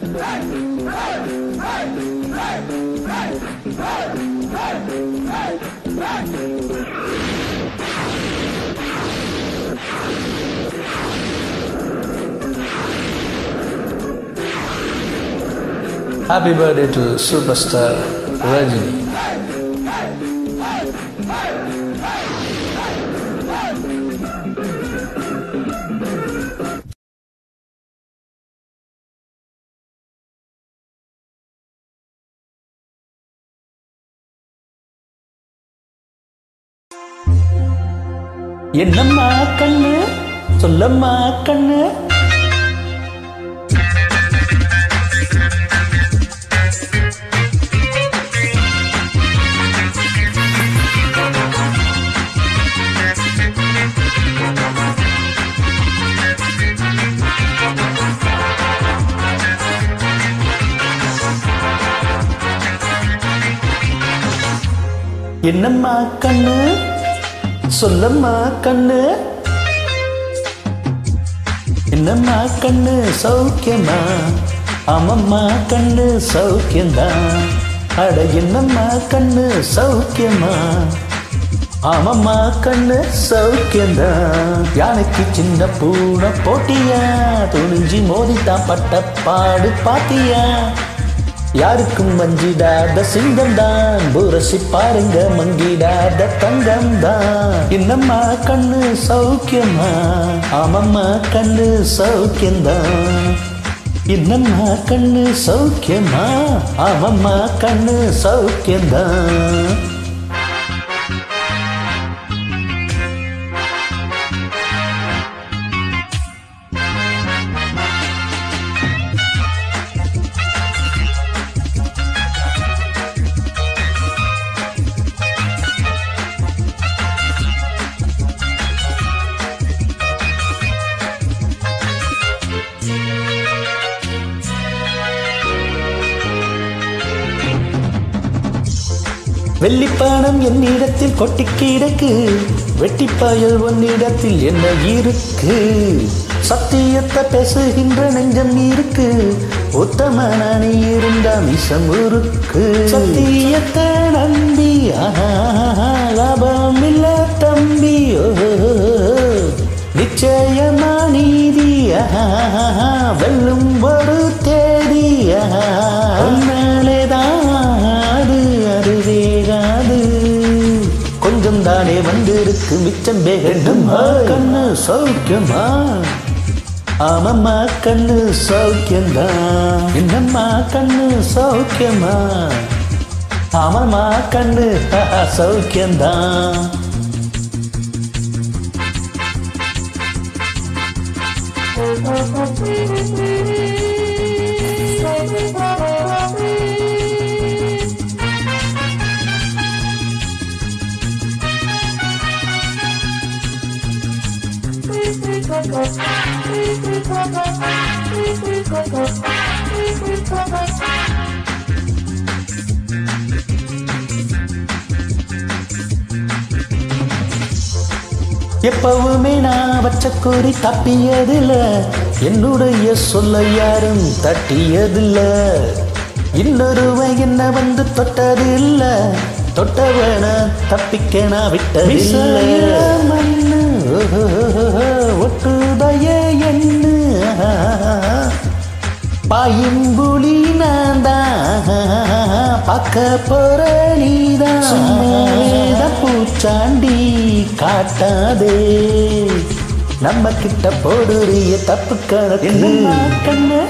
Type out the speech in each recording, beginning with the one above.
Happy birthday to superstar Rajini. என்னம்மா கண்ணு சொல்லம்மா கண்ணு என்னம்மா கண்ணு சொல்லம்மா கண்ணு என்னம்மா கண்ணு சௌக்கியமா ஆமம்மா கண்ணு சௌக்கியம்தான் அட என்னம்மா கண்ணு சௌக்கியமா ஆமம்மா கண்ணு சௌக்கியம்தான் யானைக்கு சின்ன பூனை போட்டியா துணிஞ்சி மோதித்தான் பட்ட பாடு பாத்தியா யாருக்கும் மஞ்சிடாத சிங்கம் தான் புரசி பாருங்க மங்கிடாத தங்கம் தான் என்னம்மா கண்ணு சௌக்கியமா ஆமம்மா கண்ணு சௌக்கியம்தான் என்னம்மா கண்ணு சௌக்கியமா ஆமம்மா கண்ணு சௌக்கியம்தான் வெள்ளிப்பானம் என்னிடத்தில் கொட்டி கிடக்கு வெட்டிப்பாயல் உன்னிடத்தில் என்ன இருக்கு சத்தியத்தை பேசுகின்ற நெஞ்சம் இருக்கு உத்தமன நீ இருந்தா மிசம் இருக்கு சத்தியத்தை நம்பி ஆஹா, லாபம் இல்ல தம்பி ஓஹோ நிச்சயமா நீதி ஆஹா, வெல்லும் ஒரு தேதி ஆஹா, உன்னாலேதான் அது அது வேகாது கொஞ்சம் தானே வந்திருக்கு மிச்சம் வேகட்டும் கண்ணு சௌக்கியமா ஆமம்மா கண்ணு சௌக்கியம்தான் என்னம்மா கண்ணு சௌக்கியமா ஆமம்மா கண்ணு சௌக்கியம்தான் எப்பவுமே நான் வச்ச குறி தப்பியதில்ல என்னுடைய சொல்ல யாரும் தட்டியதில்ல இன்னொருவன் என்ன வந்து தொட்டது இல்ல தொட்டவன தப்பிக்க நான் விட்டதில்ல மண்ணு ஒட்டுடைய எண்ணு பாயும்புலி நான் தான் பார்க்க போற நீதான் பூச்சாண்டி காட்டாதே நம்ம கிட்ட போடுறிய தப்பு கணக்கு கண்ணு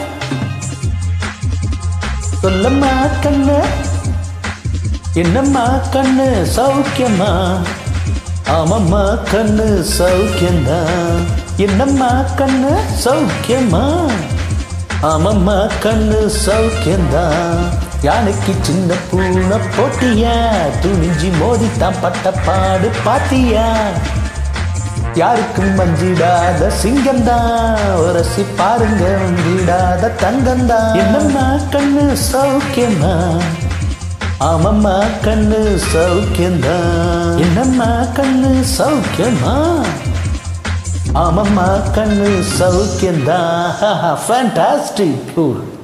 சொல்லம்மா கண்ணு என்னம்மா கண்ணு சௌக்கியமா ஆமம்மா கண்ணு சௌக்கியம்தான் என்னம்மா கண்ணு சௌக்கியமா ஆமம்மா கண்ணு சௌக்கியம்தான் யானைக்கு சின்ன பூனை போட்டியா துணிஞ்சி மோதித்தான் பட்ட பாடு பாத்தியா யாருக்கும் மஞ்சிடாத சிங்கம்தான் உரசி பாருங்க மஞ்சிடாத தங்கம்தான் என்னம்மா கண்ணு சௌக்கியமா ஆமம்மா கண்ணு சௌக்கியம்தான் என்னம்மா கண்ணு சௌக்கியமா ஆமம்மா கண்ணு சௌக்கியம்தான் ஃபேண்டாஸ்டிக் கூல்